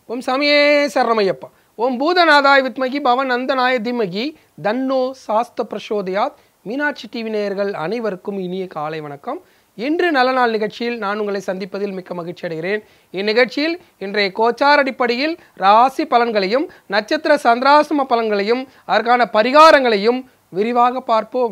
ஓம் சாமியே சரணமையப்பா ஓம் பூதநாதாய வித்மகி பவன் நந்தநாய திமகி தன்னோ சாஸ்த பிரசோதயாத் மீனாட்சி டிவி நேயர்கள் அனைவருக்கும் இனிய காலை வணக்கம் இன்று நல்ல நாள் நிகழ்ச்சியில் நான் உங்களை சந்திப்பதில் மிக்க மகிழ்ச்சி அடைகிறேன் இந்நிகழ்ச்சியில் இன்றைய கோச்சார் அடிப்படையில் ராசி பலன்களையும் நட்சத்திர சந்திராசிரம பலன்களையும் அதற்கான பரிகாரங்களையும் விரிவாக பார்ப்போம்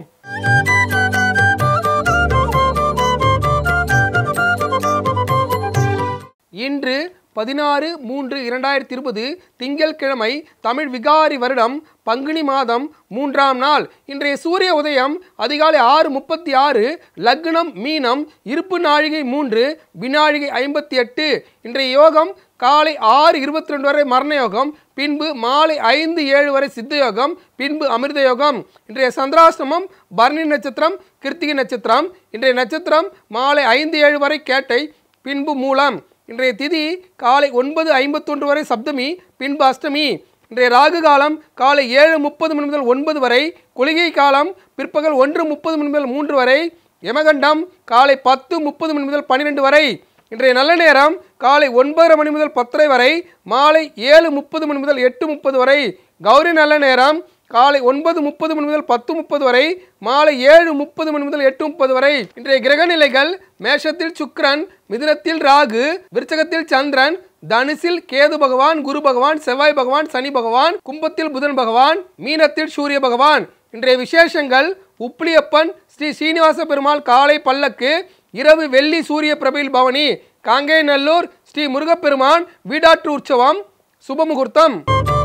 இன்று பதினாறு மூன்று இரண்டாயிரத்தி இருபது திங்கட்கிழமை தமிழ் விகாரி வருடம் பங்குனி மாதம் மூன்றாம் நாள் இன்றைய சூரிய உதயம் அதிகாலை ஆறு முப்பத்தி ஆறு லக்னம் மீனம் இருப்பு நாழிகை மூன்று வினாழிகை ஐம்பத்தி எட்டு இன்றைய யோகம் காலை ஆறு இருபத்தி ரெண்டு வரை மரண யோகம் பின்பு மாலை ஐந்து ஏழு வரை சித்த யோகம் பின்பு அமிர்த யோகம் இன்றைய சந்திராசிரமம் பரணி நட்சத்திரம் கிருத்திகை நட்சத்திரம் இன்றைய நட்சத்திரம் மாலை ஐந்து ஏழு வரை கேட்டை பின்பு மூலம் இன்றைய திதி காலை ஒன்பது ஐம்பத்தொன்று வரை சப்தமி பின்பு அஷ்டமி இன்றைய ராகு காலம் காலை ஏழு முப்பது மணி முதல் ஒன்பது வரை குளிகை காலம் பிற்பகல் ஒன்று முப்பது மணி முதல் மூன்று வரை யமகண்டம் காலை பத்து முப்பது மணி முதல் பன்னிரெண்டு வரை இன்றைய நல்ல நேரம் காலை ஒன்பதரை மணி முதல் பத்தரை வரை மாலை ஏழு முப்பது மணி முதல் எட்டு முப்பது வரை கௌரி நல்ல நேரம் காலை ஒன்பது முப்பது மணி முதல் பத்து முப்பது வரை மாலை ஏழு முப்பது மணி முதல் எட்டு முப்பது வரை இன்றைய கிரக நிலைகள் மேஷத்தில் சுக்கிரன் மிதுனத்தில் ராகு விருச்சகத்தில் சந்திரன் தனுசில் கேது பகவான் குரு பகவான் செவ்வாய் பகவான் சனி பகவான் கும்பத்தில் புதன் பகவான் மீனத்தில் சூரிய பகவான் இன்றைய விசேஷங்கள் உப்ளியப்பன் ஸ்ரீ சீனிவாச பெருமாள் காலை பல்லக்கு இரவு வெள்ளி சூரிய பிரபையில் பவனி காங்கேயநல்லூர் ஸ்ரீ முருகப்பெருமான் வீடாற்று உற்சவம் சுபமுகூர்த்தம்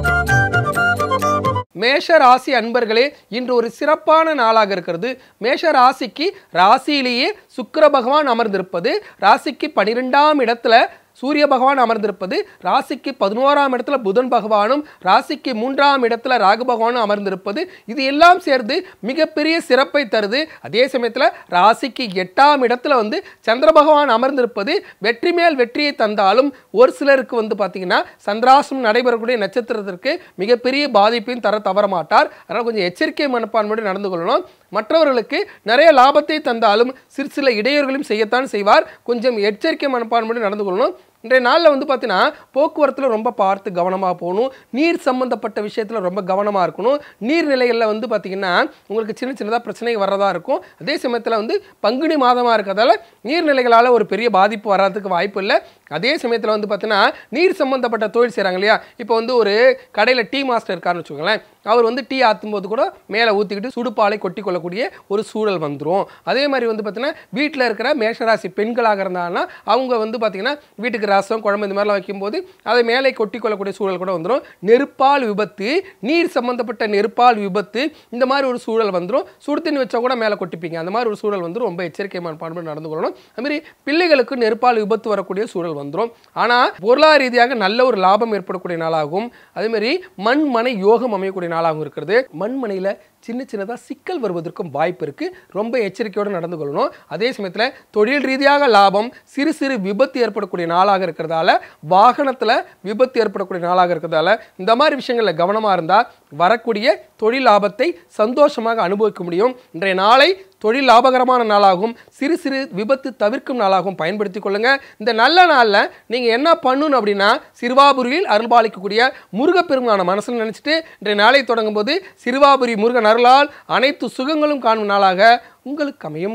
மேஷ ராசி அன்பர்களே இன்று ஒரு சிறப்பான நாளாக இருக்கிறது மேஷ ராசிக்கு ராசியிலேயே சுக்கிர பகவான் அமர்ந்திருப்பது ராசிக்கு பனிரெண்டாம் இடத்துல சூரிய பகவான் அமர்ந்திருப்பது ராசிக்கு பதினோராம் இடத்துல புதன் பகவானும் ராசிக்கு மூன்றாம் இடத்துல ராகு பகவானும் அமர்ந்திருப்பது இது எல்லாம் சேர்ந்து மிகப்பெரிய சிறப்பை தருது அதே சமயத்தில் ராசிக்கு எட்டாம் இடத்துல வந்து சந்திர பகவான் அமர்ந்திருப்பது வெற்றி மேல் வெற்றியை தந்தாலும் ஒரு சிலருக்கு வந்து பார்த்தீங்கன்னா சந்திராசம் நடைபெறக்கூடிய நட்சத்திரத்திற்கு மிகப்பெரிய பாதிப்பையும் தர தவற மாட்டார் அதனால் கொஞ்சம் எச்சரிக்கை மனப்பான்மையோடு நடந்து கொள்ளணும் மற்றவர்களுக்கு நிறைய லாபத்தை தந்தாலும் சிறு சில இடையூறுகளையும் செய்யத்தான் செய்வார் கொஞ்சம் எச்சரிக்கை மனப்பான்மையோடு நடந்து கொள்ளணும் இன்றைய நாளில் வந்து பார்த்தீங்கன்னா போக்குவரத்தில் ரொம்ப பார்த்து கவனமாக போகணும் நீர் சம்மந்தப்பட்ட விஷயத்தில் ரொம்ப கவனமாக இருக்கணும் நீர்நிலைகளில் வந்து பார்த்திங்கன்னா உங்களுக்கு சின்ன சின்னதாக பிரச்சனை வர்றதா இருக்கும் அதே சமயத்தில் வந்து பங்குனி மாதமாக இருக்கிறதால நீர்நிலைகளால் ஒரு பெரிய பாதிப்பு வர்றதுக்கு வாய்ப்பு இல்லை அதே சமயத்தில் வந்து பார்த்தீங்கன்னா நீர் சம்மந்தப்பட்ட தொழில் செய்கிறாங்க இல்லையா இப்போ வந்து ஒரு கடையில் டீ மாஸ்டர் இருக்காருன்னு வச்சுக்கோங்களேன் அவர் வந்து டீ ஆற்றும் போது கூட மேலே ஊற்றிக்கிட்டு சுடுபாலை கொட்டி கொள்ளக்கூடிய ஒரு சூழல் வந்துடும் அதே மாதிரி வந்து பார்த்தீங்கன்னா வீட்டில் இருக்கிற மேஷராசி பெண்களாக இருந்தாங்கன்னா அவங்க வந்து பார்த்தீங்கன்னா வீட்டுக்கு ரசம் குழம்பு இந்த மாதிரிலாம் வைக்கும்போது அதை மேலே கொட்டி கொள்ளக்கூடிய சூழல் கூட வந்துடும் நெருப்பால் விபத்து நீர் சம்மந்தப்பட்ட நெருப்பால் விபத்து இந்த மாதிரி ஒரு சூழல் வந்துடும் சுடு தண்ணி வச்சா கூட மேலே கொட்டிப்பீங்க அந்த மாதிரி ஒரு சூழல் வந்து ரொம்ப எச்சரிக்கை மனப்பான்மை நடந்து கொள்ளணும் அதுமாதிரி பிள்ளைகளுக்கு நெருப்பால் விபத்து வரக்கூடிய சூழல் வந்துடும் ஆனால் பொருளாதார ரீதியாக நல்ல ஒரு லாபம் ஏற்படக்கூடிய நாளாகும் அதேமாதிரி மண் மனை யோகம் அமையக்கூடிய நாளாகவும் இருக்கிறது மண்மனையில் சின்ன சின்னதாக சிக்கல் வருவதற்கும் வாய்ப்பு இருக்குது ரொம்ப எச்சரிக்கையோடு நடந்து கொள்ளணும் அதே சமயத்தில் தொழில் ரீதியாக லாபம் சிறு சிறு விபத்து ஏற்படக்கூடிய நாளாக இருக்கிறதால வாகனத்தில் விபத்து ஏற்படக்கூடிய நாளாக இருக்கிறதால இந்த மாதிரி விஷயங்களில் கவனமாக இருந்தால் வரக்கூடிய தொழில் லாபத்தை சந்தோஷமாக அனுபவிக்க முடியும் இன்றைய நாளை தொழில் லாபகரமான நாளாகவும் சிறு சிறு விபத்து தவிர்க்கும் நாளாகவும் பயன்படுத்திக் கொள்ளுங்க இந்த நல்ல நாளில் நீங்கள் என்ன பண்ணணும் அப்படின்னா சிறுவாபுரியில் அருள்பாலிக்கக்கூடிய முருகப்பெருமான மனசில் நினச்சிட்டு இன்றைய நாளை தொடங்கும் போது சிறுவாபுரி முருகன் அருளால் அனைத்து சுகங்களும் காணும் நாளாக உங்களுக்கு அமையும்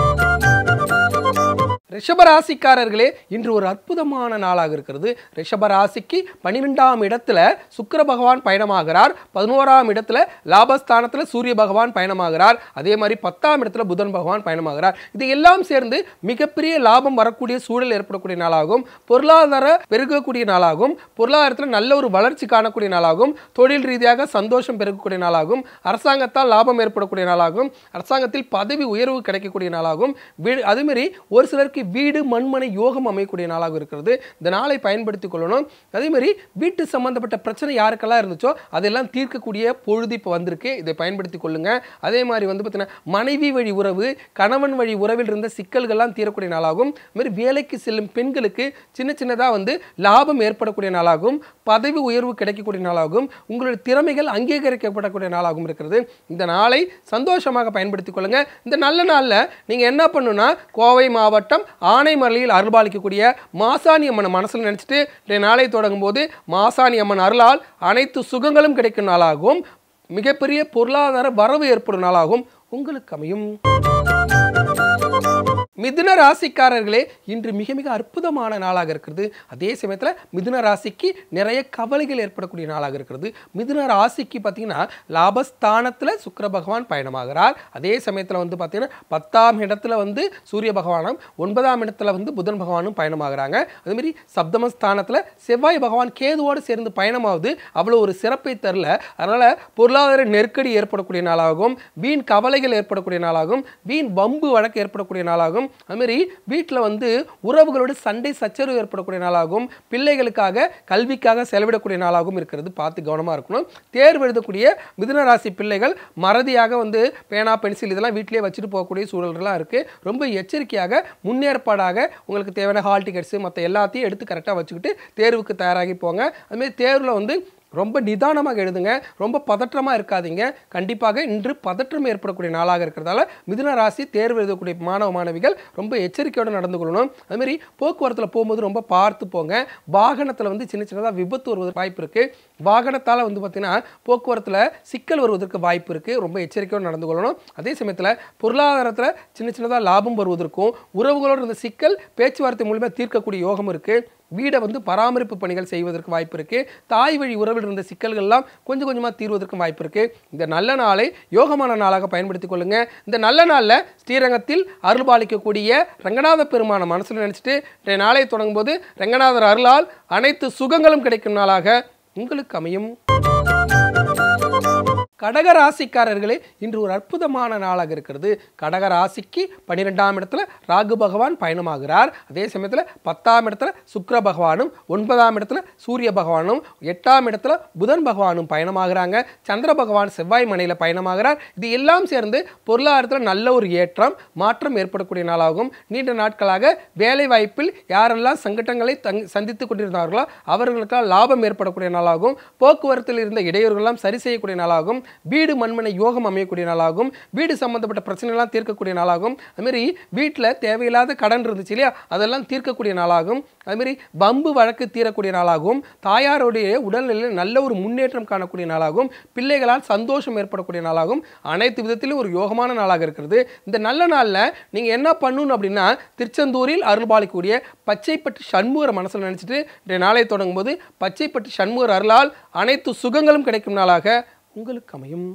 ரிஷபராசிக்காரர்களே இன்று ஒரு அற்புதமான நாளாக இருக்கிறது ரிஷபராசிக்கு பன்னிரெண்டாம் இடத்துல சுக்கிர பகவான் பயணமாகிறார் பதினோராம் இடத்துல லாபஸ்தானத்தில் சூரிய பகவான் பயணமாகிறார் அதே மாதிரி பத்தாம் இடத்துல புதன் பகவான் பயணமாகிறார் இது எல்லாம் சேர்ந்து மிகப்பெரிய லாபம் வரக்கூடிய சூழல் ஏற்படக்கூடிய நாளாகும் பொருளாதார பெருகக்கூடிய நாளாகும் பொருளாதாரத்தில் நல்ல ஒரு வளர்ச்சி காணக்கூடிய நாளாகும் தொழில் ரீதியாக சந்தோஷம் பெருகக்கூடிய நாளாகும் அரசாங்கத்தால் லாபம் ஏற்படக்கூடிய நாளாகும் அரசாங்கத்தில் பதவி உயர்வு கிடைக்கக்கூடிய நாளாகும் வீடு அதுமாரி ஒரு சிலருக்கு வீடு மண்மனை யோகம் அமையக்கூடிய நாளாக இருக்கிறது இந்த நாளை பயன்படுத்திக் கொள்ளணும் அதே மாதிரி வீட்டு சம்பந்தப்பட்ட பிரச்சனை யாருக்கெல்லாம் இருந்துச்சோ அதெல்லாம் தீர்க்கக்கூடிய பொழுது இப்போ வந்திருக்கு இதை பயன்படுத்தி கொள்ளுங்க அதே மாதிரி வந்து பார்த்தீங்கன்னா மனைவி வழி உறவு கணவன் வழி உறவில் இருந்த சிக்கல்கள்லாம் தீரக்கூடிய நாளாகும் அது மாதிரி வேலைக்கு செல்லும் பெண்களுக்கு சின்ன சின்னதாக வந்து லாபம் ஏற்படக்கூடிய நாளாகும் பதவி உயர்வு கிடைக்கக்கூடிய நாளாகும் உங்களுடைய திறமைகள் அங்கீகரிக்கப்படக்கூடிய நாளாகவும் இருக்கிறது இந்த நாளை சந்தோஷமாக பயன்படுத்திக் கொள்ளுங்க இந்த நல்ல நாளில் நீங்கள் என்ன பண்ணணும்னா கோவை மாவட்டம் ஆனை மரலில் அருள்பாலிக்கக்கூடிய மாசாணி அம்மனை மனசில் நினச்சிட்டு இன்றைய நாளை தொடங்கும் போது மாசாணி அம்மன் அருளால் அனைத்து சுகங்களும் கிடைக்கும் நாளாகவும் மிகப்பெரிய பொருளாதார வரவு ஏற்படும் நாளாகவும் உங்களுக்கு அமையும் மிதுன ராசிக்காரர்களே இன்று மிக மிக அற்புதமான நாளாக இருக்கிறது அதே சமயத்தில் மிதுன ராசிக்கு நிறைய கவலைகள் ஏற்படக்கூடிய நாளாக இருக்கிறது மிதுன ராசிக்கு பார்த்தீங்கன்னா லாபஸ்தானத்தில் சுக்கிர பகவான் பயணமாகிறார் அதே சமயத்தில் வந்து பார்த்தீங்கன்னா பத்தாம் இடத்துல வந்து சூரிய பகவானும் ஒன்பதாம் இடத்துல வந்து புதன் பகவானும் பயணமாகிறாங்க அதேமாதிரி சப்தமஸ்தானத்தில் செவ்வாய் பகவான் கேதுவோடு சேர்ந்து பயணமாவது அவ்வளோ ஒரு சிறப்பை தரல அதனால் பொருளாதார நெருக்கடி ஏற்படக்கூடிய நாளாகும் வீண் கவலைகள் ஏற்படக்கூடிய நாளாகும் வீண் வம்பு வழக்கு ஏற்படக்கூடிய நாளாகும் அதுமாரி வீட்டில் வந்து உறவுகளோடு சண்டை சச்சரவு ஏற்படக்கூடிய நாளாகும் பிள்ளைகளுக்காக கல்விக்காக செலவிடக்கூடிய நாளாகவும் இருக்கிறது பார்த்து கவனமாக இருக்கணும் தேர்வு எழுதக்கூடிய மிதுன ராசி பிள்ளைகள் மறதியாக வந்து பேனா பென்சில் இதெல்லாம் வீட்டிலேயே வச்சுட்டு போகக்கூடிய சூழல்கள்லாம் இருக்குது ரொம்ப எச்சரிக்கையாக முன்னேற்பாடாக உங்களுக்கு தேவையான ஹால் டிக்கெட்ஸு மற்ற எல்லாத்தையும் எடுத்து கரெக்டாக வச்சுக்கிட்டு தேர்வுக்கு தயாராகி போங்க அதுமாரி தேர்வில் வந்து ரொம்ப நிதானமாக எழுதுங்க ரொம்ப பதற்றமாக இருக்காதீங்க கண்டிப்பாக இன்று பதற்றம் ஏற்படக்கூடிய நாளாக இருக்கிறதால மிதுன ராசி தேர்வு எழுதக்கூடிய மாணவ மாணவிகள் ரொம்ப எச்சரிக்கையோடு நடந்து கொள்ளணும் அதுமாரி போக்குவரத்தில் போகும்போது ரொம்ப பார்த்து போங்க வாகனத்தில் வந்து சின்ன சின்னதாக விபத்து வருவதற்கு வாய்ப்பு இருக்குது வாகனத்தால் வந்து பார்த்திங்கன்னா போக்குவரத்தில் சிக்கல் வருவதற்கு வாய்ப்பு இருக்குது ரொம்ப எச்சரிக்கையோடு நடந்து கொள்ளணும் அதே சமயத்தில் பொருளாதாரத்தில் சின்ன சின்னதாக லாபம் வருவதற்கும் உறவுகளோடு இருந்த சிக்கல் பேச்சுவார்த்தை மூலமாக தீர்க்கக்கூடிய யோகம் இருக்குது வீடை வந்து பராமரிப்பு பணிகள் செய்வதற்கு வாய்ப்பு இருக்குது தாய் வழி உறவில் இருந்த சிக்கல்கள்லாம் கொஞ்சம் கொஞ்சமாக தீர்வதற்கும் வாய்ப்பு இருக்குது இந்த நல்ல நாளை யோகமான நாளாக பயன்படுத்திக் கொள்ளுங்க இந்த நல்ல நாளில் ஸ்ரீரங்கத்தில் அருள்பாலிக்கக்கூடிய ரங்கநாத பெருமான மனசில் நினச்சிட்டு இன்றைய நாளை தொடங்கும் போது ரங்கநாதர் அருளால் அனைத்து சுகங்களும் கிடைக்கும் நாளாக உங்களுக்கு அமையும் கடக ராசிக்காரர்களே இன்று ஒரு அற்புதமான நாளாக இருக்கிறது கடக ராசிக்கு பன்னிரெண்டாம் இடத்துல ராகு பகவான் பயணமாகிறார் அதே சமயத்தில் பத்தாம் இடத்துல சுக்கிர பகவானும் ஒன்பதாம் இடத்துல சூரிய பகவானும் எட்டாம் இடத்துல புதன் பகவானும் பயணமாகிறாங்க சந்திர பகவான் செவ்வாய் மனையில் பயணமாகிறார் இது எல்லாம் சேர்ந்து பொருளாதாரத்தில் நல்ல ஒரு ஏற்றம் மாற்றம் ஏற்படக்கூடிய நாளாகும் நீண்ட நாட்களாக வேலை வாய்ப்பில் யாரெல்லாம் சங்கடங்களை தங் சந்தித்துக் கொண்டிருந்தார்களோ அவர்களுக்கெல்லாம் லாபம் ஏற்படக்கூடிய நாளாகும் போக்குவரத்தில் இருந்த இடையூறுகளெல்லாம் சரி செய்யக்கூடிய நாளாகும் வீடு மண்மனை யோகம் அமையக்கூடிய நாளாகும் வீடு சம்பந்தப்பட்ட பிரச்சனைலாம் தீர்க்கக்கூடிய நாளாகும் அதுமாரி வீட்டில் தேவையில்லாத கடன் இருந்துச்சு இல்லையா அதெல்லாம் தீர்க்கக்கூடிய நாளாகும் அதுமாரி பம்பு வழக்கு தீரக்கூடிய நாளாகும் தாயாருடைய உடல்நிலையில் நல்ல ஒரு முன்னேற்றம் காணக்கூடிய நாளாகும் பிள்ளைகளால் சந்தோஷம் ஏற்படக்கூடிய நாளாகும் அனைத்து விதத்திலும் ஒரு யோகமான நாளாக இருக்கிறது இந்த நல்ல நாளில் நீங்கள் என்ன பண்ணணும் அப்படின்னா திருச்செந்தூரில் அருள்பாலிக்கக்கூடிய பச்சைப்பட்டு சண்முகர் மனசில் நினச்சிட்டு இன்றைய நாளை தொடங்கும் போது பச்சைப்பட்டு சண்முகர் அருளால் அனைத்து சுகங்களும் கிடைக்கும் நாளாக உங்களுக்கு அமையும்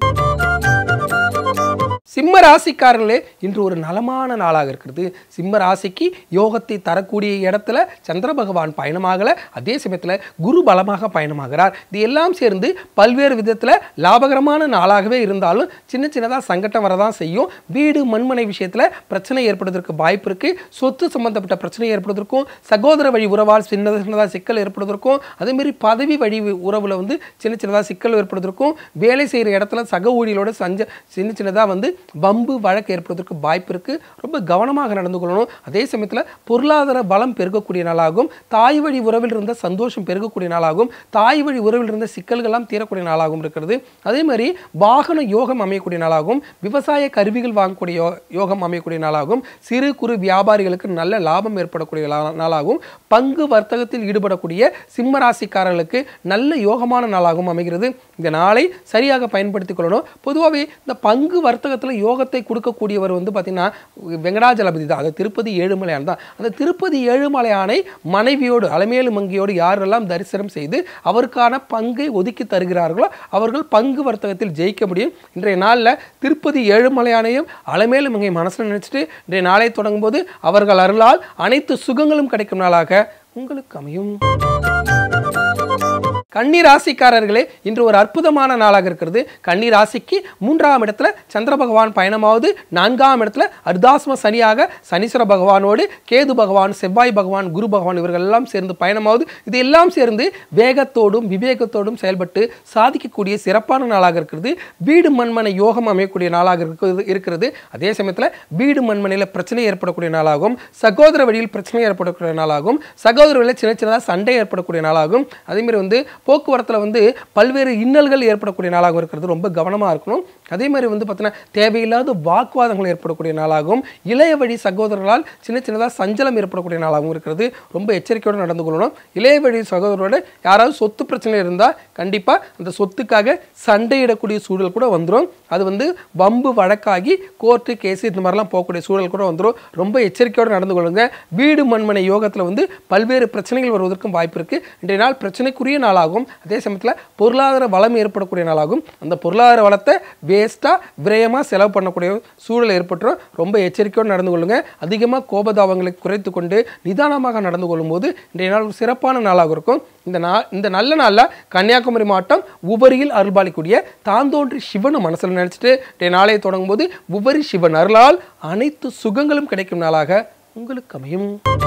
சிம்ம ராசிக்காரர்களே இன்று ஒரு நலமான நாளாக இருக்கிறது சிம்ம ராசிக்கு யோகத்தை தரக்கூடிய இடத்துல சந்திர பகவான் பயணமாகல அதே சமயத்தில் குரு பலமாக பயணமாகிறார் இது எல்லாம் சேர்ந்து பல்வேறு விதத்தில் லாபகரமான நாளாகவே இருந்தாலும் சின்ன சின்னதாக சங்கடம் வரதான் செய்யும் வீடு மண்மனை விஷயத்தில் பிரச்சனை ஏற்படுவதற்கு வாய்ப்பு இருக்கு சொத்து சம்பந்தப்பட்ட பிரச்சனை ஏற்படுவதற்கும் சகோதர வழி உறவால் சின்ன சின்னதாக சிக்கல் ஏற்படுவதற்கும் அதேமாரி பதவி வழி உறவில் வந்து சின்ன சின்னதாக சிக்கல் ஏற்படுவதற்கும் வேலை செய்கிற இடத்துல சக ஊழியரோட சஞ்ச சின்ன சின்னதாக வந்து வம்பு வழக்கு ஏற்படுவதற்கு வாய்ப்பு இருக்குது ரொம்ப கவனமாக நடந்து கொள்ளணும் அதே சமயத்தில் பொருளாதார பலம் பெருகக்கூடிய நாளாகும் தாய் வழி உறவில் இருந்த சந்தோஷம் பெருகக்கூடிய நாளாகும் தாய் வழி உறவில் இருந்த சிக்கல்கள்லாம் தீரக்கூடிய நாளாகவும் இருக்கிறது அதே மாதிரி வாகன யோகம் அமையக்கூடிய நாளாகும் விவசாய கருவிகள் வாங்கக்கூடிய யோ- யோகம் அமையக்கூடிய நாளாகும் சிறு குறு வியாபாரிகளுக்கு நல்ல லாபம் ஏற்படக்கூடிய நா- நாளாகும் பங்கு வர்த்தகத்தில் ஈடுபடக்கூடிய சிம்ம ராசிக்காரர்களுக்கு நல்ல யோகமான நாளாகவும் அமைகிறது இந்த நாளை சரியாக பயன்படுத்திக் கொள்ளணும் பொதுவாகவே இந்த பங்கு வர்த்தகத்தில் யோகத்தை கொடுக்கக்கூடியவர் வந்து பார்த்தீங்கன்னா வெங்கடாஜலபதி தான் அது திருப்பதி ஏழுமலையான் தான் அந்த திருப்பதி ஏழுமலையானை மனைவியோடு அலமேலு மங்கியோடு யாரெல்லாம் தரிசனம் செய்து அவருக்கான பங்கை ஒதுக்கி தருகிறார்களோ அவர்கள் பங்கு வர்த்தகத்தில் ஜெயிக்க முடியும் இன்றைய நாளில் திருப்பதி ஏழுமலையானையும் அலமேலு மங்கை மனசில் நினைச்சிட்டு இன்றைய நாளை தொடங்கும் போது அவர்கள் அருளால் அனைத்து சுகங்களும் கிடைக்கும் நாளாக உங்களுக்கு அமையும் கன்னி ராசிக்காரர்களே இன்று ஒரு அற்புதமான நாளாக இருக்கிறது கன்னி ராசிக்கு மூன்றாம் இடத்துல சந்திர பகவான் பயணமாவது நான்காம் இடத்துல அர்தாஸ்ம சனியாக சனீஸ்வர பகவானோடு கேது பகவான் செவ்வாய் பகவான் குரு பகவான் இவர்கள் எல்லாம் சேர்ந்து பயணமாவது இது எல்லாம் சேர்ந்து வேகத்தோடும் விவேகத்தோடும் செயல்பட்டு சாதிக்கக்கூடிய சிறப்பான நாளாக இருக்கிறது வீடு மண்மனை யோகம் அமையக்கூடிய நாளாக இருக்கிறது இருக்கிறது அதே சமயத்தில் வீடு மண்மனையில் பிரச்சனை ஏற்படக்கூடிய நாளாகும் சகோதர வழியில் பிரச்சனை ஏற்படக்கூடிய நாளாகும் சகோதர வழியில் சின்ன சின்னதாக சண்டை ஏற்படக்கூடிய நாளாகும் அதேமாதிரி வந்து போக்குவரத்தில் வந்து பல்வேறு இன்னல்கள் ஏற்படக்கூடிய நாளாகவும் இருக்கிறது ரொம்ப கவனமாக இருக்கணும் அதே மாதிரி வந்து பார்த்தீங்கன்னா தேவையில்லாத வாக்குவாதங்கள் ஏற்படக்கூடிய நாளாகும் இளைய வழி சகோதரர்களால் சின்ன சின்னதாக சஞ்சலம் ஏற்படக்கூடிய நாளாகவும் இருக்கிறது ரொம்ப எச்சரிக்கையோடு நடந்து கொள்ளணும் இளைய வழி சகோதரரோட யாராவது சொத்து பிரச்சனை இருந்தால் கண்டிப்பாக அந்த சொத்துக்காக சண்டையிடக்கூடிய சூழல் கூட வந்துடும் அது வந்து வம்பு வழக்காகி கோர்ட்டு கேஸு இந்த மாதிரிலாம் போகக்கூடிய சூழல் கூட வந்துடும் ரொம்ப எச்சரிக்கையோடு நடந்து கொள்ளுங்க வீடு மண்மனை யோகத்தில் வந்து பல்வேறு பிரச்சனைகள் வருவதற்கும் வாய்ப்பு இருக்குது இன்றைய நாள் பிரச்சனைக்குரிய நாளாகும் அதே சமயத்தில் பொருளாதார வளம் ஏற்படக்கூடிய நாளாகும் அந்த பொருளாதார வளத்தை வேஸ்ட்டாக விரயமாக செலவு பண்ணக்கூடிய சூழல் ஏற்பட்டுரும் ரொம்ப எச்சரிக்கையோடு நடந்து கொள்ளுங்க அதிகமாக கோபதாபங்களை குறைத்து கொண்டு நிதானமாக நடந்து கொள்ளும்போது இன்றைய நாள் ஒரு சிறப்பான நாளாக இருக்கும் இந்த நா இந்த நல்ல நாளில் கன்னியாகுமரி மாவட்டம் உபரியில் அருள்பாலிக்கூடிய தாந்தோன்றி சிவனை மனசில் நினச்சிட்டு இன்றைய நாளை தொடங்கும் போது உபரி சிவன் அருளால் அனைத்து சுகங்களும் கிடைக்கும் நாளாக உங்களுக்கு அமையும்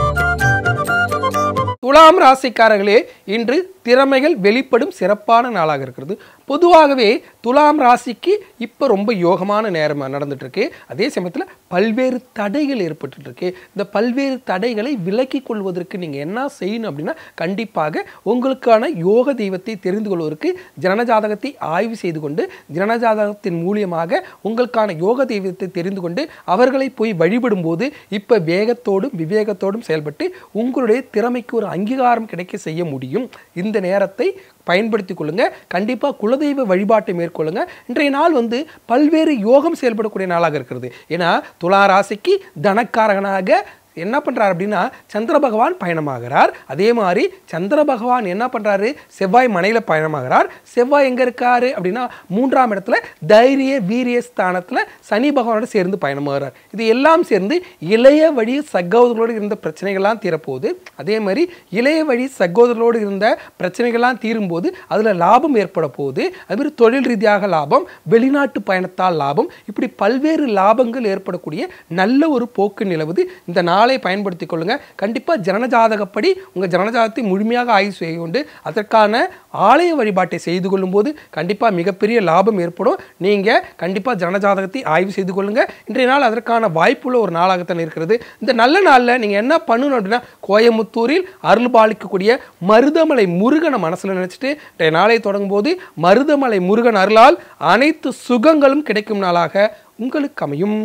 துலாம் ராசிக்காரர்களே இன்று திறமைகள் வெளிப்படும் சிறப்பான நாளாக இருக்கிறது பொதுவாகவே துலாம் ராசிக்கு இப்போ ரொம்ப யோகமான நேரம் நடந்துட்டு இருக்கு அதே சமயத்தில் பல்வேறு தடைகள் ஏற்பட்டு இருக்கு இந்த பல்வேறு தடைகளை விலக்கி கொள்வதற்கு நீங்கள் என்ன செய்யணும் அப்படின்னா கண்டிப்பாக உங்களுக்கான யோக தெய்வத்தை தெரிந்து கொள்வதற்கு ஜனனஜாதகத்தை ஆய்வு செய்து கொண்டு ஜனனஜாதகத்தின் மூலியமாக உங்களுக்கான யோக தெய்வத்தை தெரிந்து கொண்டு அவர்களை போய் வழிபடும் போது இப்போ வேகத்தோடும் விவேகத்தோடும் செயல்பட்டு உங்களுடைய திறமைக்கு ஒரு அங்கீகாரம் கிடைக்க செய்ய முடியும் இந்த நேரத்தை பயன்படுத்திக் கொள்ளுங்க கண்டிப்பாக குலதெய்வ வழிபாட்டை மேற்கொள்ளுங்க இன்றைய நாள் வந்து பல்வேறு யோகம் செயல்படக்கூடிய நாளாக இருக்கிறது ஏன்னா துலா ராசிக்கு தனக்காரகனாக என்ன பண்ணுறார் அப்படின்னா சந்திர பகவான் பயணமாகிறார் அதே மாதிரி சந்திர பகவான் என்ன பண்ணுறாரு செவ்வாய் மனையில் பயணமாகிறார் செவ்வாய் எங்கே இருக்காரு அப்படின்னா மூன்றாம் இடத்துல தைரிய வீரிய ஸ்தானத்தில் சனி பகவானோட சேர்ந்து பயணமாகிறார் இது எல்லாம் சேர்ந்து இளைய வழி சகோதரர்களோடு இருந்த பிரச்சனைகள்லாம் தீரப்போகுது அதே மாதிரி இளைய வழி சகோதரர்களோடு இருந்த பிரச்சனைகள்லாம் தீரும்போது அதில் லாபம் ஏற்பட போகுது அதுமாதிரி தொழில் ரீதியாக லாபம் வெளிநாட்டு பயணத்தால் லாபம் இப்படி பல்வேறு லாபங்கள் ஏற்படக்கூடிய நல்ல ஒரு போக்கு நிலவுது இந்த நாள் நாளை பயன்படுத்திக் கொள்ளுங்க கண்டிப்பாக ஜனனஜாதகப்படி உங்கள் ஜனனஜாதகத்தை முழுமையாக ஆய்வு செய்து கொண்டு அதற்கான ஆலய வழிபாட்டை செய்து கொள்ளும்போது கண்டிப்பாக மிகப்பெரிய லாபம் ஏற்படும் நீங்கள் கண்டிப்பாக ஜனஜாதகத்தை ஆய்வு செய்து கொள்ளுங்க இன்றைய நாள் அதற்கான வாய்ப்புள்ள ஒரு நாளாகத்தான் இருக்கிறது இந்த நல்ல நாளில் நீங்கள் என்ன பண்ணணும் அப்படின்னா கோயமுத்தூரில் அருள் பாலிக்கக்கூடிய மருதமலை முருகனை மனசில் நினச்சிட்டு இன்றைய நாளை தொடங்கும் போது மருதமலை முருகன் அருளால் அனைத்து சுகங்களும் கிடைக்கும் நாளாக உங்களுக்கு அமையும்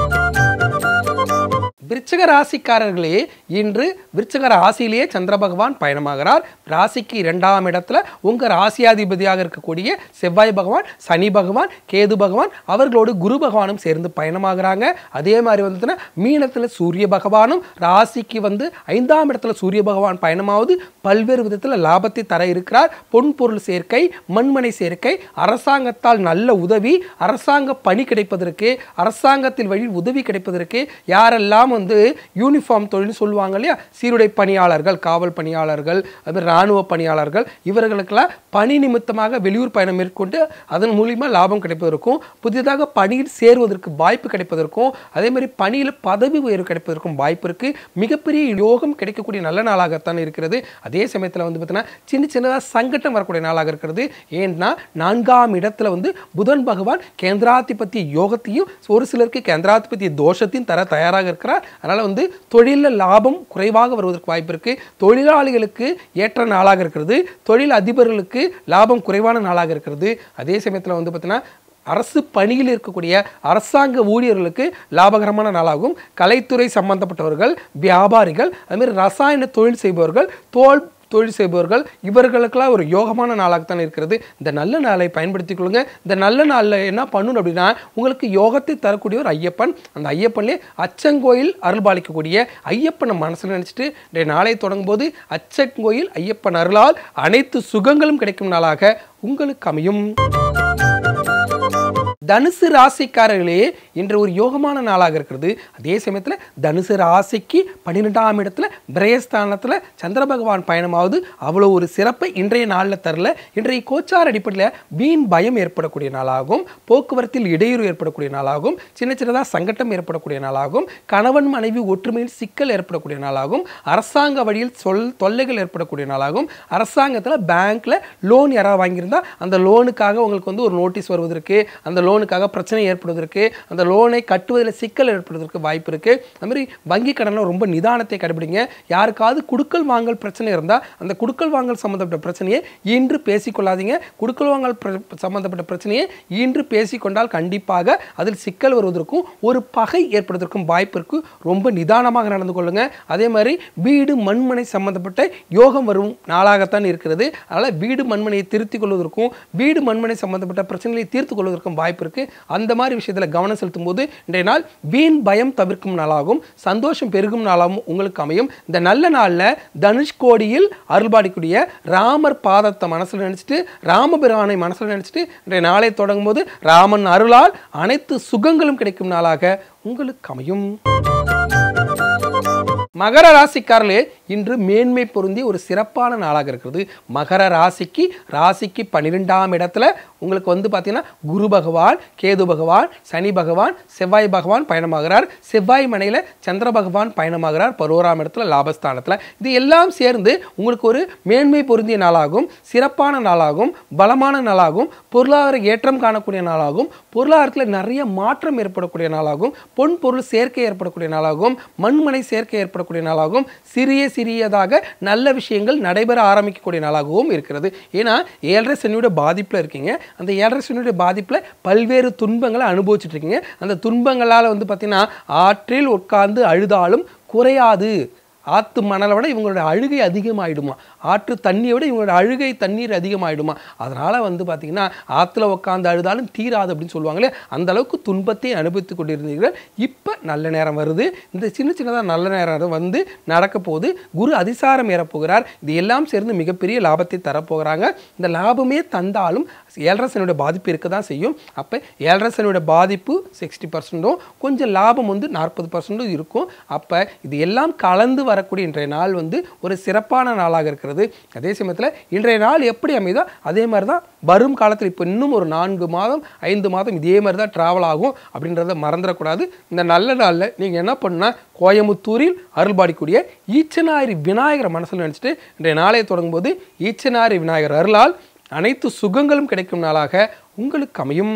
விருச்சக ராசிக்காரர்களே இன்று விருச்சக ராசியிலேயே சந்திர பகவான் பயணமாகிறார் ராசிக்கு இரண்டாம் இடத்துல உங்க ராசியாதிபதியாக இருக்கக்கூடிய செவ்வாய் பகவான் சனி பகவான் கேது பகவான் அவர்களோடு குரு பகவானும் சேர்ந்து பயணமாகிறாங்க அதே மாதிரி வந்துட்டுன்னா மீனத்தில் சூரிய பகவானும் ராசிக்கு வந்து ஐந்தாம் இடத்துல சூரிய பகவான் பயணமாவது பல்வேறு விதத்தில் லாபத்தை தர இருக்கிறார் பொன் பொருள் சேர்க்கை மண்மனை சேர்க்கை அரசாங்கத்தால் நல்ல உதவி அரசாங்க பணி கிடைப்பதற்கு அரசாங்கத்தில் வழி உதவி கிடைப்பதற்கு யாரெல்லாம் வந்து யூனிஃபார்ம் தொழில்னு சொல்லுவாங்க இல்லையா சீருடை பணியாளர்கள் காவல் பணியாளர்கள் அது இராணுவ பணியாளர்கள் இவர்களுக்கெல்லாம் பணி நிமித்தமாக வெளியூர் பயணம் மேற்கொண்டு அதன் மூலியமா லாபம் கிடைப்பதற்கும் புதிதாக பணியில் சேருவதற்கு வாய்ப்பு கிடைப்பதற்கும் அதே மாதிரி பணியில் பதவி உயர்வு கிடைப்பதற்கும் வாய்ப்பு இருக்கு மிகப்பெரிய யோகம் கிடைக்கக்கூடிய நல்ல நாளாகத்தான் இருக்கிறது அதே சமயத்தில் வந்து பார்த்தீங்கன்னா சின்ன சின்னதாக சங்கடம் வரக்கூடிய நாளாக இருக்கிறது ஏன்னா நான்காம் இடத்துல வந்து புதன் பகவான் கேந்திராதிபத்திய யோகத்தையும் ஒரு சிலருக்கு கேந்திராதிபத்திய தோஷத்தையும் தர தயாராக இருக்கிறார் அதனால் வந்து தொழிலில் லாபம் குறைவாக வருவதற்கு வாய்ப்பு இருக்குது தொழிலாளிகளுக்கு ஏற்ற நாளாக இருக்கிறது தொழில் அதிபர்களுக்கு லாபம் குறைவான நாளாக இருக்கிறது அதே சமயத்தில் வந்து பார்த்தீங்கன்னா அரசு பணியில் இருக்கக்கூடிய அரசாங்க ஊழியர்களுக்கு லாபகரமான நாளாகும் கலைத்துறை சம்பந்தப்பட்டவர்கள் வியாபாரிகள் அதுமாதிரி ரசாயன தொழில் செய்பவர்கள் தோல் தொழில் செய்பவர்கள் இவர்களுக்கெல்லாம் ஒரு யோகமான நாளாகத்தான் இருக்கிறது இந்த நல்ல நாளை பயன்படுத்திக் கொள்ளுங்க இந்த நல்ல நாளில் என்ன பண்ணணும் அப்படின்னா உங்களுக்கு யோகத்தை தரக்கூடிய ஒரு ஐயப்பன் அந்த ஐயப்பன்லே அச்சங்கோயில் அருள்பாலிக்கக்கூடிய ஐயப்பனை மனசில் நினச்சிட்டு இன்றைய நாளை தொடங்கும் போது அச்சங்கோயில் ஐயப்பன் அருளால் அனைத்து சுகங்களும் கிடைக்கும் நாளாக உங்களுக்கு அமையும் தனுசு ராசிக்காரர்களே இன்று ஒரு யோகமான நாளாக இருக்கிறது அதே சமயத்தில் தனுசு ராசிக்கு பன்னிரெண்டாம் இடத்துல பிரயஸ்தானத்தில் சந்திர பகவான் பயணமாவது அவ்வளோ ஒரு சிறப்பை இன்றைய நாளில் தரல இன்றைய கோச்சார் அடிப்படையில் வீண் பயம் ஏற்படக்கூடிய நாளாகும் போக்குவரத்தில் இடையூறு ஏற்படக்கூடிய நாளாகும் சின்ன சின்னதாக சங்கட்டம் ஏற்படக்கூடிய நாளாகும் கணவன் மனைவி ஒற்றுமையில் சிக்கல் ஏற்படக்கூடிய நாளாகும் அரசாங்க வழியில் சொல் தொல்லைகள் ஏற்படக்கூடிய நாளாகும் அரசாங்கத்தில் பேங்க்கில் லோன் யாராவது வாங்கியிருந்தா அந்த லோனுக்காக உங்களுக்கு வந்து ஒரு நோட்டீஸ் வருவதற்கு அந்த லோன் லோனுக்காக பிரச்சனை ஏற்படுவதற்கு அந்த லோனை கட்டுவதில் சிக்கல் ஏற்படுவதற்கு வாய்ப்பு இருக்குது அது மாதிரி வங்கி கடனில் ரொம்ப நிதானத்தை கடைபிடிங்க யாருக்காவது குடுக்கல் வாங்கல் பிரச்சனை இருந்தால் அந்த குடுக்கல் வாங்கல் சம்மந்தப்பட்ட பிரச்சனையை இன்று பேசிக்கொள்ளாதீங்க குடுக்கல் வாங்கல் பிர- சம்மந்தப்பட்ட பிரச்சனையை இன்று பேசிக்கொண்டால் கண்டிப்பாக அதில் சிக்கல் வருவதற்கும் ஒரு பகை ஏற்படுவதற்கும் வாய்ப்பு இருக்கு ரொம்ப நிதானமாக நடந்து கொள்ளுங்க அதே மாதிரி வீடு மண்மனை சம்பந்தப்பட்ட யோகம் வரும் நாளாகத்தான் இருக்கிறது அதனால் வீடு மண்மனையை திருத்திக் கொள்வதற்கும் வீடு மண்மனை சம்பந்தப்பட்ட பிரச்சனைகளை தீர்த்து கொள்வதற்கும் வாய்ப்பு இருக்கு அந்த மாதிரி விஷயத்தில் கவனம் செலுத்தும் போது இன்றைய நாள் வீண் பயம் தவிர்க்கும் நாளாகும் சந்தோஷம் பெருகும் நாளாகவும் உங்களுக்கு அமையும் இந்த நல்ல நாளில் தனுஷ்கோடியில் அருள்பாடிக்கூடிய ராமர் பாதத்தை மனசில் நினைச்சிட்டு ராமபிரானை மனசில் நினைச்சிட்டு இன்றைய நாளை தொடங்கும் போது ராமன் அருளால் அனைத்து சுகங்களும் கிடைக்கும் நாளாக உங்களுக்கு அமையும் மகர ராசிக்காரர்களே இன்று மேன்மை பொருந்திய ஒரு சிறப்பான நாளாக இருக்கிறது மகர ராசிக்கு ராசிக்கு பன்னிரெண்டாம் இடத்துல உங்களுக்கு வந்து பார்த்தீங்கன்னா குரு பகவான் கேது பகவான் சனி பகவான் செவ்வாய் பகவான் பயணமாகிறார் செவ்வாய் மனையில் சந்திர பகவான் பயணமாகிறார் பருவராம் இடத்துல லாபஸ்தானத்தில் இது எல்லாம் சேர்ந்து உங்களுக்கு ஒரு மேன்மை பொருந்திய நாளாகும் சிறப்பான நாளாகும் பலமான நாளாகும் பொருளாதார ஏற்றம் காணக்கூடிய நாளாகும் பொருளாதாரத்தில் நிறைய மாற்றம் ஏற்படக்கூடிய நாளாகும் பொன் பொருள் சேர்க்கை ஏற்படக்கூடிய நாளாகும் மண்மனை சேர்க்கை ஏற்படக்கூடிய நாளாகும் சிறிய சிறியதாக நல்ல விஷயங்கள் நடைபெற ஆரம்பிக்கக்கூடிய நாளாகவும் இருக்கிறது ஏன்னா ஏழரை சனியோட பாதிப்பில் இருக்கீங்க அந்த ஏழரை சனியோட பாதிப்பில் பல்வேறு துன்பங்களை அனுபவிச்சுட்டு இருக்கீங்க அந்த துன்பங்களால் வந்து பார்த்தீங்கன்னா ஆற்றில் உட்கார்ந்து அழுதாலும் குறையாது ஆத்து மணலை விட இவங்களோட அழுகை அதிகமாயிடுமா ஆற்று தண்ணியை விட இவங்களோட அழுகை தண்ணீர் அதிகமாயிடுமா அதனால் வந்து பார்த்திங்கன்னா ஆற்றுல உட்காந்து அழுதாலும் தீராது அப்படின்னு சொல்லுவாங்களே அந்த அளவுக்கு துன்பத்தை அனுபவித்து கொண்டிருந்தீர்கள் இப்போ நல்ல நேரம் வருது இந்த சின்ன சின்னதாக நல்ல நேரம் வந்து நடக்க போகுது குரு அதிசாரம் ஏறப்போகிறார் இது எல்லாம் சேர்ந்து மிகப்பெரிய லாபத்தை தரப்போகிறாங்க இந்த லாபமே தந்தாலும் ஏழரசனுடைய பாதிப்பு இருக்க தான் செய்யும் அப்போ ஏழரசனுடைய பாதிப்பு சிக்ஸ்டி பர்சன்டும் கொஞ்சம் லாபம் வந்து நாற்பது பர்சன்டும் இருக்கும் அப்போ இது எல்லாம் கலந்து வரக்கூடிய இன்றைய நாள் வந்து ஒரு சிறப்பான நாளாக இருக்கிறது அதே சமயத்தில் இன்றைய நாள் எப்படி அமைதோ அதே மாதிரி தான் வரும் காலத்தில் இப்போ இன்னும் ஒரு நான்கு மாதம் ஐந்து மாதம் இதே மாதிரி தான் ட்ராவல் ஆகும் அப்படின்றத மறந்துடக்கூடாது இந்த நல்ல நாளில் நீங்கள் என்ன பண்ணா கோயமுத்தூரில் அருள்பாடிக்கூடிய ஈச்சனாரி விநாயகரை மனசில் நினச்சிட்டு இன்றைய நாளை தொடங்கும்போது ஈச்சனாரி விநாயகர் அருளால் அனைத்து சுகங்களும் கிடைக்கும் நாளாக உங்களுக்கு அமையும்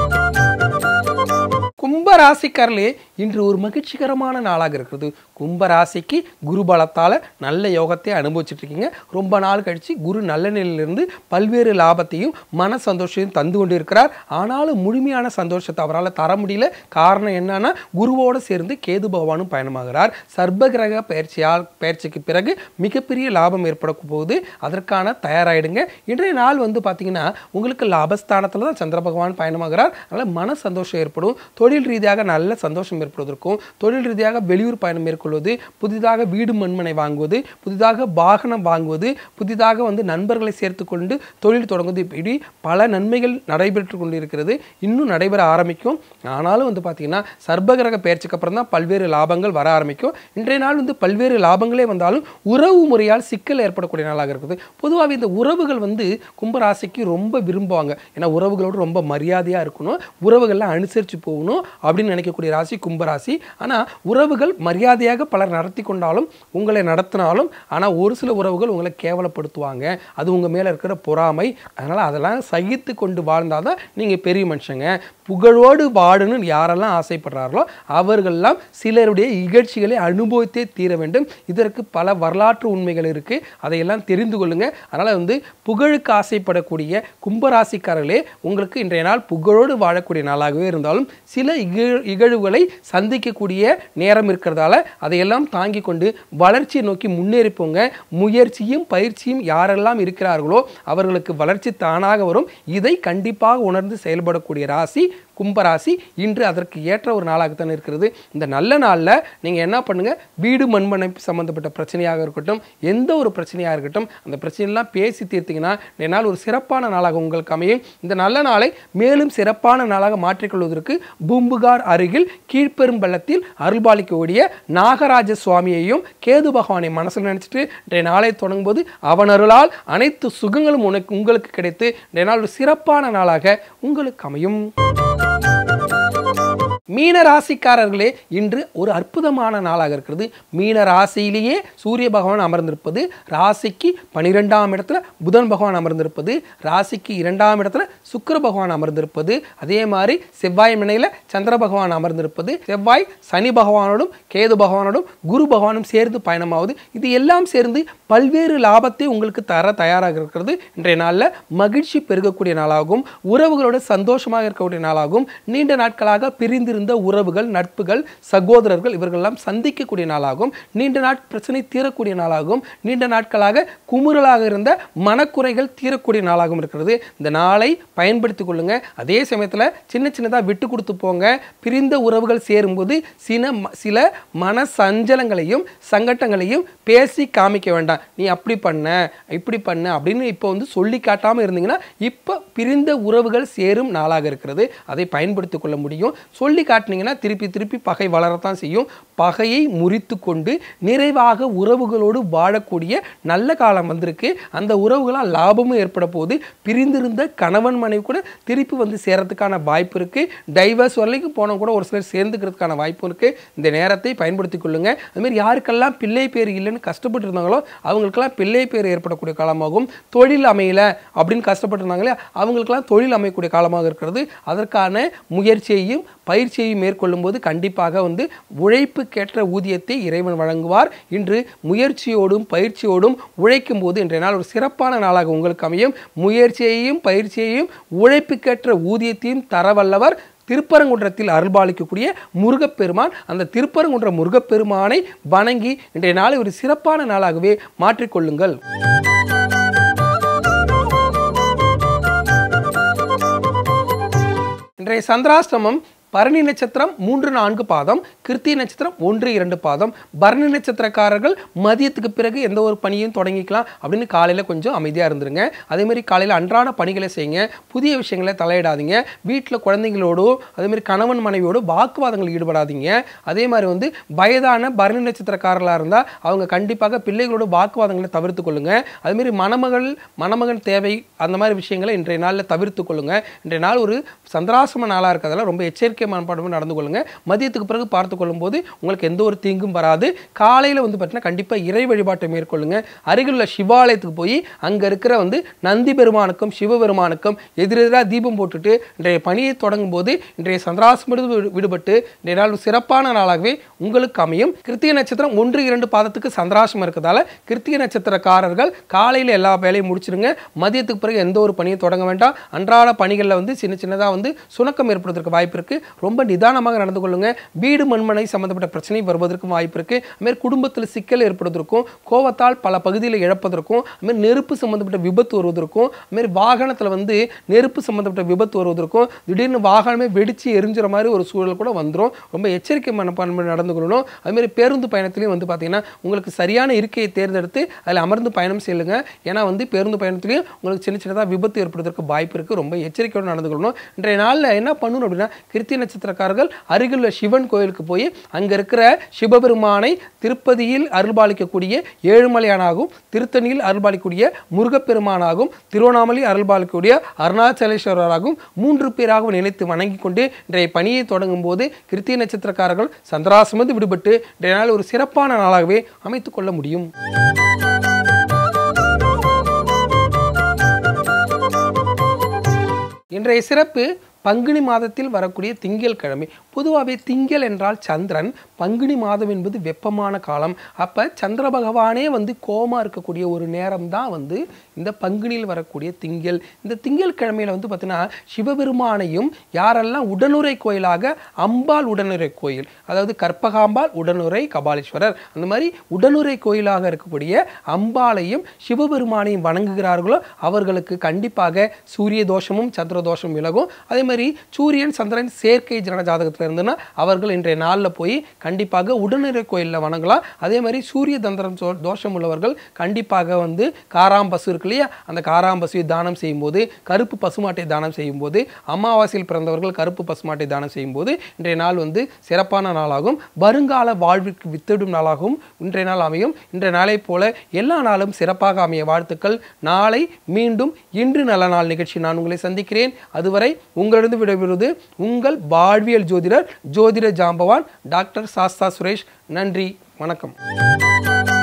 கும்ப ராசிக்காரர்களே இன்று ஒரு மகிழ்ச்சிகரமான நாளாக இருக்கிறது கும்ப ராசிக்கு குரு பலத்தால் நல்ல யோகத்தை அனுபவிச்சுட்டு இருக்கீங்க ரொம்ப நாள் கழிச்சு குரு நல்ல நிலையிலிருந்து பல்வேறு லாபத்தையும் மன சந்தோஷத்தையும் தந்து கொண்டு இருக்கிறார் ஆனாலும் முழுமையான சந்தோஷத்தை அவரால் தர முடியல காரணம் என்னன்னா குருவோடு சேர்ந்து கேது பகவானும் பயணமாகிறார் சர்பகிரக பயிற்சியால் பயிற்சிக்கு பிறகு மிகப்பெரிய லாபம் ஏற்பட போகுது அதற்கான தயாராகிடுங்க இன்றைய நாள் வந்து பார்த்தீங்கன்னா உங்களுக்கு லாபஸ்தானத்தில் தான் சந்திர பகவான் பயணமாகிறார் அதனால் மன சந்தோஷம் ஏற்படும் தொழில் ரீதியாக நல்ல சந்தோஷம் ஏற்படுவதற்கும் தொழில் ரீதியாக வெளியூர் பயணம் மேற்கொள்வது புதிதாக வீடு மண்மனை வாங்குவது புதிதாக வாகனம் வாங்குவது புதிதாக வந்து நண்பர்களை சேர்த்து கொண்டு தொழில் தொடங்குவது இப்படி பல நன்மைகள் நடைபெற்று கொண்டு இருக்கிறது இன்னும் நடைபெற ஆரம்பிக்கும் ஆனாலும் வந்து பார்த்தீங்கன்னா சர்பகிரக பயிற்சிக்கு அப்புறம் தான் பல்வேறு லாபங்கள் வர ஆரம்பிக்கும் இன்றைய நாள் வந்து பல்வேறு லாபங்களே வந்தாலும் உறவு முறையால் சிக்கல் ஏற்படக்கூடிய நாளாக இருக்குது பொதுவாகவே இந்த உறவுகள் வந்து கும்பராசிக்கு ரொம்ப விரும்புவாங்க ஏன்னா உறவுகளோடு ரொம்ப மரியாதையாக இருக்கணும் உறவுகள்லாம் அனுசரித்து போகணும் அப்படின்னு நினைக்கக்கூடிய ராசி கும்பராசி ஆனால் உறவுகள் மரியாதையாக பலர் நடத்தி கொண்டாலும் உங்களை நடத்தினாலும் ஆனால் ஒரு சில உறவுகள் உங்களை கேவலப்படுத்துவாங்க அது உங்கள் மேலே இருக்கிற பொறாமை அதனால் அதெல்லாம் சகித்து கொண்டு வாழ்ந்தால் தான் நீங்கள் பெரிய மனுஷங்க புகழோடு வாழணும்னு யாரெல்லாம் ஆசைப்படுறார்களோ அவர்கள்லாம் சிலருடைய இகழ்ச்சிகளை அனுபவித்தே தீர வேண்டும் இதற்கு பல வரலாற்று உண்மைகள் இருக்குது அதையெல்லாம் தெரிந்து கொள்ளுங்க அதனால் வந்து புகழுக்கு ஆசைப்படக்கூடிய கும்பராசிக்காரர்களே உங்களுக்கு இன்றைய நாள் புகழோடு வாழக்கூடிய நாளாகவே இருந்தாலும் சில இகழ் இகழ்வுகளை சந்திக்கக்கூடிய நேரம் இருக்கிறதால அதையெல்லாம் தாங்கி கொண்டு வளர்ச்சியை நோக்கி முன்னேறி போங்க முயற்சியும் பயிற்சியும் யாரெல்லாம் இருக்கிறார்களோ அவர்களுக்கு வளர்ச்சி தானாக வரும் இதை கண்டிப்பாக உணர்ந்து செயல்படக்கூடிய ராசி கும்பராசி இன்று அதற்கு ஏற்ற ஒரு நாளாகத்தான் இருக்கிறது இந்த நல்ல நாளில் நீங்கள் என்ன பண்ணுங்கள் வீடு மண்மனை சம்மந்தப்பட்ட பிரச்சனையாக இருக்கட்டும் எந்த ஒரு பிரச்சனையாக இருக்கட்டும் அந்த பிரச்சனையெல்லாம் பேசி தீர்த்தீங்கன்னா இந்த நாள் ஒரு சிறப்பான நாளாக உங்களுக்கு அமையும் இந்த நல்ல நாளை மேலும் சிறப்பான நாளாக மாற்றிக்கொள்வதற்கு பூம்புகார் அருகில் கீழ்ப்பெரும்பள்ளத்தில் அருள்பாலிக்கக்கூடிய நாகராஜ சுவாமியையும் கேது பகவானை மனசில் நினைச்சிட்டு இன்றைய நாளை தொடங்கும்போது அவன் அருளால் அனைத்து சுகங்களும் உனக்கு உங்களுக்கு கிடைத்து இன்றைய நாள் ஒரு சிறப்பான நாளாக உங்களுக்கு அமையும் மீன ராசிக்காரர்களே இன்று ஒரு அற்புதமான நாளாக இருக்கிறது மீன ராசியிலேயே சூரிய பகவான் அமர்ந்திருப்பது ராசிக்கு பனிரெண்டாம் இடத்துல புதன் பகவான் அமர்ந்திருப்பது ராசிக்கு இரண்டாம் இடத்துல சுக்கிர பகவான் அமர்ந்திருப்பது அதே மாதிரி செவ்வாய் மனையில் சந்திர பகவான் அமர்ந்திருப்பது செவ்வாய் சனி பகவானோடும் கேது பகவானோடும் குரு பகவானும் சேர்ந்து பயணமாவது இது எல்லாம் சேர்ந்து பல்வேறு லாபத்தை உங்களுக்கு தர தயாராக இருக்கிறது இன்றைய நாளில் மகிழ்ச்சி பெருகக்கூடிய நாளாகும் உறவுகளோட சந்தோஷமாக இருக்கக்கூடிய நாளாகும் நீண்ட நாட்களாக பிரிந்திருந்த உறவுகள் நட்புகள் சகோதரர்கள் இவர்களெல்லாம் சந்திக்கக்கூடிய நாளாகும் நீண்ட நாட் பிரச்சனை தீரக்கூடிய நாளாகும் நீண்ட நாட்களாக குமுறலாக இருந்த மனக்குறைகள் தீரக்கூடிய நாளாகவும் இருக்கிறது இந்த நாளை பயன்படுத்திக் கொள்ளுங்க அதே சமயத்தில் சின்ன சின்னதாக விட்டு கொடுத்து போங்க பிரிந்த உறவுகள் சேரும்போது சில சில மன சஞ்சலங்களையும் சங்கட்டங்களையும் பேசி காமிக்க வேண்டாம் நீ அப்படி பண்ண இப்படி பண்ண அப்படின்னு இப்போ வந்து சொல்லி காட்டாமல் இருந்தீங்கன்னா இப்போ பிரிந்த உறவுகள் சேரும் நாளாக இருக்கிறது அதை பயன்படுத்திக் கொள்ள முடியும் சொல்லி காட்டினீங்கன்னா திருப்பி திருப்பி பகை வளரத்தான் செய்யும் பகையை முறித்து கொண்டு நிறைவாக உறவுகளோடு வாழக்கூடிய நல்ல காலம் வந்திருக்கு அந்த உறவுகளால் லாபமும் ஏற்பட போகுது பிரிந்திருந்த கணவன் மனைவி கூட திருப்பி வந்து சேரத்துக்கான வாய்ப்பு இருக்குது டைவர்ஸ் வரைக்கும் போனால் கூட ஒரு சிலர் சேர்ந்துக்கிறதுக்கான வாய்ப்பு இருக்குது இந்த நேரத்தை பயன்படுத்தி கொள்ளுங்க அதுமாதிரி யாருக்கெல்லாம் பிள்ளை பேர் இல்லைன்னு கஷ்டப்பட்டு இருந்தாங்களோ அவங்களுக்கெல்லாம் பிள்ளை பேர் ஏற்படக்கூடிய காலமாகும் தொழில் அமையல அப்படின்னு கஷ்டப்பட்டு இருந்தாங்களே அவங்களுக்கெல்லாம் தொழில் அமையக்கூடிய காலமாக இருக்கிறது அதற்கான முயற்சியையும் பயிற்சியையும் மேற்கொள்ளும் போது கண்டிப்பாக வந்து உழைப்புக்கேற்ற ஊதியத்தை இறைவன் வழங்குவார் இன்று முயற்சியோடும் பயிற்சியோடும் உழைக்கும் போது இன்றைய நாள் ஒரு சிறப்பான நாளாக உங்களுக்கு அமையும் முயற்சியையும் பயிற்சியையும் உழைப்புக்கேற்ற ஊதியத்தையும் தரவல்லவர் திருப்பரங்குன்றத்தில் அருள்பாலிக்கக்கூடிய முருகப்பெருமான் அந்த திருப்பரங்குன்ற முருகப்பெருமானை வணங்கி இன்றைய நாளை ஒரு சிறப்பான நாளாகவே மாற்றிக்கொள்ளுங்கள் இன்றைய சந்திராஷ்டமம் பரணி நட்சத்திரம் மூன்று நான்கு பாதம் கிருத்தி நட்சத்திரம் ஒன்று இரண்டு பாதம் பரணி நட்சத்திரக்காரர்கள் மதியத்துக்கு பிறகு எந்த ஒரு பணியும் தொடங்கிக்கலாம் அப்படின்னு காலையில் கொஞ்சம் அமைதியாக இருந்துருங்க அதேமாதிரி காலையில் அன்றாட பணிகளை செய்யுங்க புதிய விஷயங்களை தலையிடாதீங்க வீட்டில் குழந்தைங்களோடோ அதேமாதிரி கணவன் மனைவியோடு வாக்குவாதங்கள் ஈடுபடாதீங்க அதே மாதிரி வந்து வயதான பரணி நட்சத்திரக்காரர்களாக இருந்தால் அவங்க கண்டிப்பாக பிள்ளைகளோட வாக்குவாதங்களை தவிர்த்து கொள்ளுங்க அதேமாதிரி மணமகள் மணமகன் தேவை அந்த மாதிரி விஷயங்களை இன்றைய நாளில் தவிர்த்து கொள்ளுங்க இன்றைய நாள் ஒரு சந்திராசம நாளாக இருக்கிறதால ரொம்ப எச்சரிக்கை எச்சரிக்கை மனப்பாடமும் நடந்து கொள்ளுங்க மதியத்துக்கு பிறகு பார்த்து கொள்ளும்போது உங்களுக்கு எந்த ஒரு தீங்கும் வராது காலையில் வந்து பார்த்தீங்கன்னா கண்டிப்பாக இறை வழிபாட்டை மேற்கொள்ளுங்க அருகிலுள்ள சிவாலயத்துக்கு போய் அங்கே இருக்கிற வந்து நந்தி பெருமானுக்கும் சிவபெருமானுக்கும் எதிரெதிராக தீபம் போட்டுட்டு இன்றைய பணியை தொடங்கும் போது இன்றைய சந்திராசிமிருந்து விடுபட்டு இன்றைய நாள் சிறப்பான நாளாகவே உங்களுக்கு அமையும் கிருத்திகை நட்சத்திரம் ஒன்று இரண்டு பாதத்துக்கு சந்திராசம் இருக்கிறதால கிருத்திகை நட்சத்திரக்காரர்கள் காலையில் எல்லா வேலையும் முடிச்சிருங்க மதியத்துக்கு பிறகு எந்த ஒரு பணியும் தொடங்க வேண்டாம் அன்றாட பணிகளில் வந்து சின்ன சின்னதாக வந்து சுணக்கம் ஏற்படுவதற்கு வாய்ப்பு இருக்குது ரொம்ப நிதானமாக நடந்து கொள்ளுங்க வீடு மண்மனை சம்பந்தப்பட்ட பிரச்சனை வருவதற்கும் வாய்ப்பு இருக்கு அதுமாதிரி குடும்பத்தில் சிக்கல் ஏற்படுவதற்கும் கோவத்தால் பல பகுதியில் இழப்பதற்கும் அதுமாதிரி நெருப்பு சம்பந்தப்பட்ட விபத்து வருவதற்கும் அதுமாதிரி வாகனத்தில் வந்து நெருப்பு சம்பந்தப்பட்ட விபத்து வருவதற்கும் திடீர்னு வாகனமே வெடிச்சு எரிஞ்சுற மாதிரி ஒரு சூழல் கூட வந்துடும் ரொம்ப எச்சரிக்கை மனப்பான்மை நடந்து கொள்ளணும் அதுமாதிரி பேருந்து பயணத்திலையும் வந்து பார்த்தீங்கன்னா உங்களுக்கு சரியான இருக்கையை தேர்ந்தெடுத்து அதில் அமர்ந்து பயணம் செய்யுங்க ஏன்னா வந்து பேருந்து பயணத்திலையும் உங்களுக்கு சின்ன சின்னதாக விபத்து ஏற்படுவதற்கு வாய்ப்பு இருக்குது ரொம்ப எச்சரிக்கையோடு நடந்து கொள்ளணும் இன்றைய நாளில் என்ன பண்ணணும் அப்படின்னா கிருத்தி நட்சத்திரக்காரர்கள் அருகிலுள்ள சிவன் கோயிலுக்கு போய் அங்கே இருக்கிற சிவபெருமானை திருப்பதியில் அருள்பாலிக்கக்கூடிய ஏழுமலையானாகவும் திருத்தணியில் அருள்பாலிக்கக்கூடிய முருகப்பெருமானாகவும் திருவண்ணாமலை அருள்பாலிக்கக்கூடிய அருணாச்சலேஸ்வரராகவும் மூன்று பேராகவும் நினைத்து வணங்கி கொண்டு இன்றைய பணியை தொடங்கும் போது கிருத்திய நட்சத்திரக்காரர்கள் சந்திராசிரமந்து விடுபட்டு இன்றைய நாள் ஒரு சிறப்பான நாளாகவே அமைத்துக் கொள்ள முடியும் இன்றைய சிறப்பு பங்குனி மாதத்தில் வரக்கூடிய திங்கள் கிழமை பொதுவாகவே திங்கள் என்றால் சந்திரன் பங்குனி மாதம் என்பது வெப்பமான காலம் அப்போ சந்திர பகவானே வந்து கோமா இருக்கக்கூடிய ஒரு நேரம் தான் வந்து இந்த பங்குனியில் வரக்கூடிய திங்கள் இந்த திங்கள் கிழமையில் வந்து பார்த்தீங்கன்னா சிவபெருமானையும் யாரெல்லாம் உடனுரை கோயிலாக அம்பாள் உடனுரை கோயில் அதாவது கற்பகாம்பாள் உடனுரை கபாலீஸ்வரர் அந்த மாதிரி உடனுரை கோயிலாக இருக்கக்கூடிய அம்பாளையும் சிவபெருமானையும் வணங்குகிறார்களோ அவர்களுக்கு கண்டிப்பாக சூரிய தோஷமும் சந்திர தோஷமும் விலகும் அதே மாதிரி சூரியன் சந்திரன் சேர்க்கை ஜன ஜாதகத்தில் இருந்துன்னா அவர்கள் இன்றைய நாளில் போய் கண்டிப்பாக உடனிறை கோயிலில் வணங்கலாம் அதே மாதிரி சூரிய தந்திரம் சோ- தோஷம் உள்ளவர்கள் கண்டிப்பாக வந்து காராம்பசு இருக்கு இல்லையா அந்த காராம்பசுவை தானம் செய்யும்போது கருப்பு பசுமாட்டை தானம் செய்யும்போது அமாவாசையில் பிறந்தவர்கள் கருப்பு பசுமாட்டை தானம் செய்யும்போது இன்றைய நாள் வந்து சிறப்பான நாளாகும் வருங்கால வாழ்விற்கு வித்திடும் நாளாகவும் இன்றைய நாள் அமையும் இன்றைய நாளை போல எல்லா நாளும் சிறப்பாக அமைய வாழ்த்துக்கள் நாளை மீண்டும் இன்று நல்ல நாள் நிகழ்ச்சி நான் உங்களை சந்திக்கிறேன் அதுவரை உங்களிடம் விடைபெறுவது உங்கள் வாழ்வியல் ஜோதிடர் ஜோதிட ஜாம்பவான் டாக்டர் சாஸ்தா சுரேஷ் நன்றி வணக்கம்